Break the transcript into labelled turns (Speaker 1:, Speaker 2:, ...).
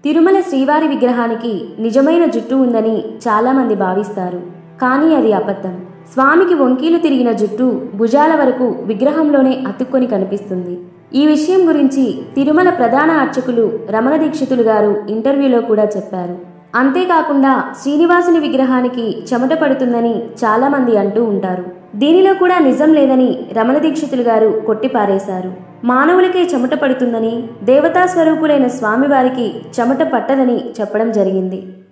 Speaker 1: తిరుమల శ్రీవారి విగ్రహానికి నిజమైన జుట్టు ఉందని చాలామంది భావిస్తారు కానీ అది అబద్ధం స్వామికి వంకీలు తిరిగిన జుట్టు భుజాల వరకు విగ్రహంలోనే అతుక్కొని కనిపిస్తుంది ఈ విషయం గురించి తిరుమల ప్రధాన అర్చకులు రమణ దీక్షితులు గారు ఇంటర్వ్యూలో కూడా చెప్పారు అంతేకాకుండా శ్రీనివాసుని విగ్రహానికి చెమట పడుతుందని చాలామంది అంటూ ఉంటారు దీనిలో కూడా నిజం లేదని రమణ దీక్షితులు గారు కొట్టిపారేశారు మానవులకే చెమట పడుతుందని దేవతా స్వరూపులైన స్వామివారికి చెమట పట్టదని చెప్పడం జరిగింది